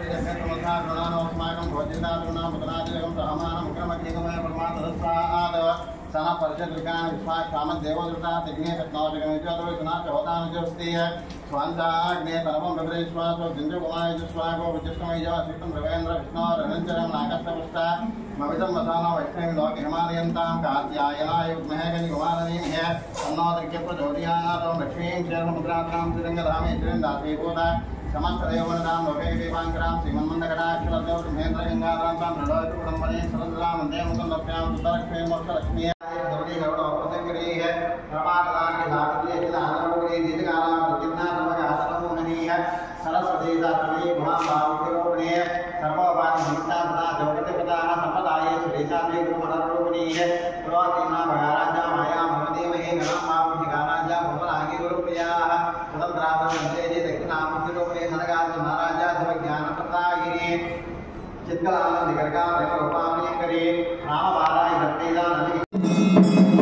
స్వాంతాగ్నే సర్వం ప్రవేశ్వాసో జింజకుమాయ స్వాగో విచిష్టమయ్య సిద్ధం రవేంద్ర విష్ణు రణంజనం నాగస్తపుష్ట మవిదం వసాన వైష్ణవి లోక హిమాలయంతాం కాత్యాయనాయ ఉద్మహేగని కుమారనీమిహ తన్నోదర్గ్య ప్రచోదయానాథం లక్ష్మీం క్షేమముద్రాత్రాం శ్రీరంగధామేశ్వరం దాసీభూత సమస్త దేవతాం లోకే దీపాంకరాం శ్రీమన్మందకటాక్షరతో బ్రహ్మేంద్ర గంగాధరాం ప్రళోకుడంబనే సరద్రాం వందే ముకుంద లక్ష్మీ సుతలక్ష్మీ మోక్ష లక్ష్మీ గౌరీ గౌడ ప్రసంగరీ ప్రమాదాన్ని దాతృయ ఆదరవుడి దీర్ఘకాలం ప్రతిజ్ఞాత్మక ఆశ్రమోహనీయ సరస్వతీ దాతమీ మహాభావిరోపణే సర్వోపాధి నిమిత్తాంతా జౌగతిపదాః సంపదాయే సురేశాభి గురుమనరూపిణీయ పురోతినా మహారాజా మాయా మహదేవహే గణం మాపుషి గారాజా భువనాగి గురుప్రియాః స్వతంత్రాతం వందేజే దక్షిణాముఖిరూపిణే నరగాజ మహారాజా ధ్రువజ్ఞానప్రదాయిని చిత్కలానంది గర్గా ప్రేమ రూపామయంకరి రామబాలాయ దత్తేదా నది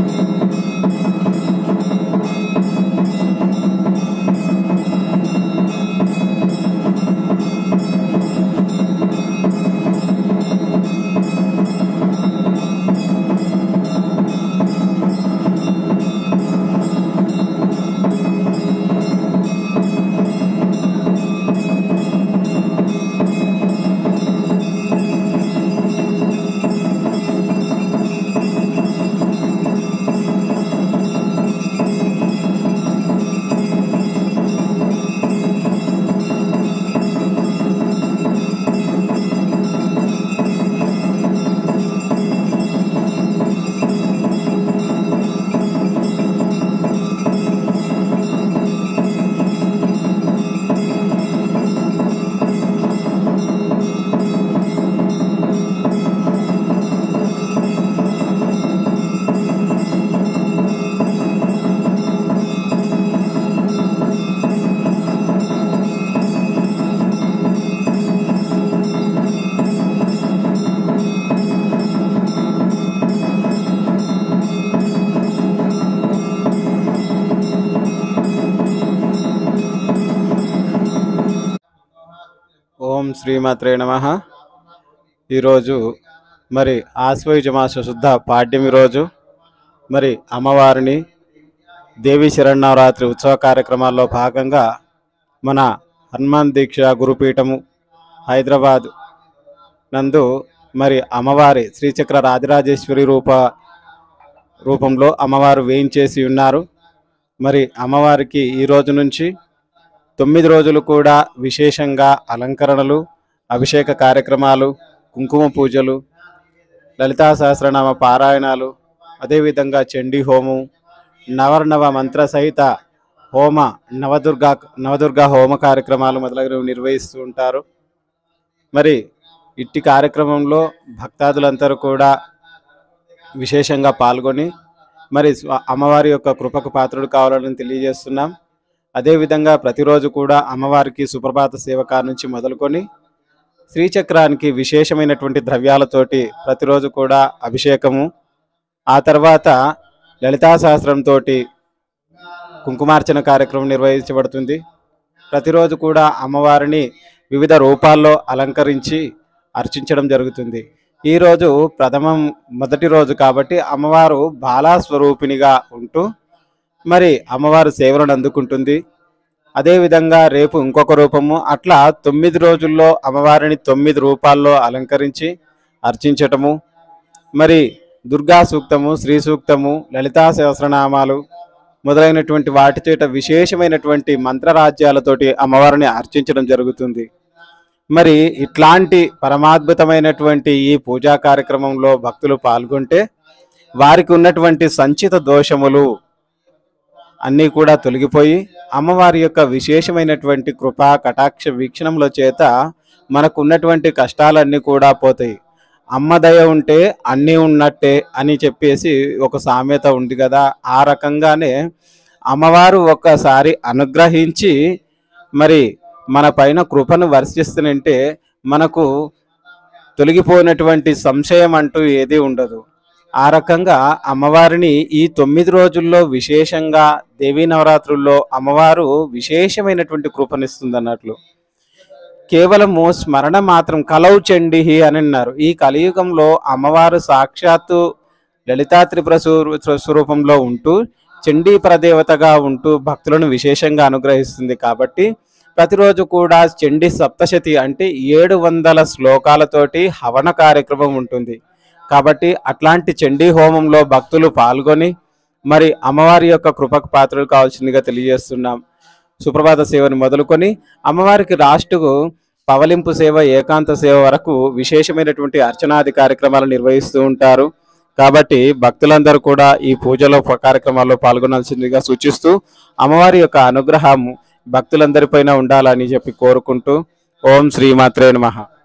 ఓం శ్రీమాత్రే నమ ఈరోజు మరి ఆశ్వయుజ మాస శుద్ధ పాడ్యమి రోజు మరి అమ్మవారిని దేవి శరణవరాత్రి ఉత్సవ కార్యక్రమాల్లో భాగంగా మన హనుమాన్ దీక్ష గురుపీఠము హైదరాబాద్ నందు మరి అమ్మవారి శ్రీచక్ర రాజరాజేశ్వరి రూప రూపంలో అమ్మవారు వేయించేసి ఉన్నారు మరి అమ్మవారికి ఈ రోజు నుంచి తొమ్మిది రోజులు కూడా విశేషంగా అలంకరణలు అభిషేక కార్యక్రమాలు కుంకుమ పూజలు లలితా సహస్రనామ పారాయణాలు అదేవిధంగా చండీ హోమం నవర్నవ మంత్ర సహిత హోమ నవదుర్గా నవదుర్గా హోమ కార్యక్రమాలు మొదలగునవి నిర్వహిస్తూ ఉంటారు మరి ఇట్టి కార్యక్రమంలో భక్తాదులందరూ కూడా విశేషంగా పాల్గొని మరి స్వ- అమ్మవారి యొక్క కృపకు పాత్రుడు కావాలని తెలియజేస్తున్నాం అదేవిధంగా ప్రతిరోజు కూడా అమ్మవారికి సుప్రభాత సేవకా నుంచి మొదలుకొని శ్రీచక్రానికి విశేషమైనటువంటి ద్రవ్యాలతోటి ప్రతిరోజు కూడా అభిషేకము ఆ తర్వాత లలితా సహస్రంతో కుంకుమార్చన కార్యక్రమం నిర్వహించబడుతుంది ప్రతిరోజు కూడా అమ్మవారిని వివిధ రూపాల్లో అలంకరించి అర్చించడం జరుగుతుంది ఈరోజు ప్రథమం మొదటి రోజు కాబట్టి అమ్మవారు బాలా స్వరూపిణిగా ఉంటూ మరి అమ్మవారు సేవలను అందుకుంటుంది అదేవిధంగా రేపు ఇంకొక రూపము అట్లా తొమ్మిది రోజుల్లో అమ్మవారిని తొమ్మిది రూపాల్లో అలంకరించి అర్చించటము మరి దుర్గా సూక్తము శ్రీ సూక్తము లలితా సహస్రనామాలు మొదలైనటువంటి వాటి చేత విశేషమైనటువంటి మంత్రరాజ్యాలతోటి అమ్మవారిని అర్చించడం జరుగుతుంది మరి ఇట్లాంటి పరమాద్భుతమైనటువంటి ఈ పూజా కార్యక్రమంలో భక్తులు పాల్గొంటే వారికి ఉన్నటువంటి సంచిత దోషములు అన్నీ కూడా తొలగిపోయి అమ్మవారి యొక్క విశేషమైనటువంటి కృపా కటాక్ష వీక్షణముల చేత మనకు ఉన్నటువంటి కష్టాలన్నీ కూడా పోతాయి అమ్మ దయ ఉంటే అన్నీ ఉన్నట్టే అని చెప్పేసి ఒక సామెత ఉంది కదా ఆ రకంగానే అమ్మవారు ఒక్కసారి అనుగ్రహించి మరి మన పైన కృపను వర్షిస్తునంటే మనకు తొలగిపోయినటువంటి సంశయం అంటూ ఏదీ ఉండదు ఆ రకంగా అమ్మవారిని ఈ తొమ్మిది రోజుల్లో విశేషంగా దేవీ నవరాత్రుల్లో అమ్మవారు విశేషమైనటువంటి కృపనిస్తుంది అన్నట్లు కేవలము స్మరణ మాత్రం కలవు చండి అని అన్నారు ఈ కలియుగంలో అమ్మవారు సాక్షాత్తు లలితా త్రిపుర స్వరూ- స్వరూపంలో ఉంటూ చండీ ప్రదేవతగా ఉంటూ భక్తులను విశేషంగా అనుగ్రహిస్తుంది కాబట్టి ప్రతిరోజు కూడా చండీ సప్తశతి అంటే ఏడు వందల శ్లోకాలతోటి హవన కార్యక్రమం ఉంటుంది కాబట్టి అట్లాంటి చండీ హోమంలో భక్తులు పాల్గొని మరి అమ్మవారి యొక్క కృపకు పాత్రలు కావాల్సిందిగా తెలియజేస్తున్నాం సుప్రభాత సేవను మొదలుకొని అమ్మవారికి రాష్ట్రకు పవలింపు సేవ ఏకాంత సేవ వరకు విశేషమైనటువంటి అర్చనాది కార్యక్రమాలు నిర్వహిస్తూ ఉంటారు కాబట్టి భక్తులందరూ కూడా ఈ పూజలో ప- కార్యక్రమాల్లో పాల్గొనాల్సిందిగా సూచిస్తూ అమ్మవారి యొక్క అనుగ్రహం భక్తులందరిపైన ఉండాలని చెప్పి కోరుకుంటూ ఓం శ్రీమాత్రే నమః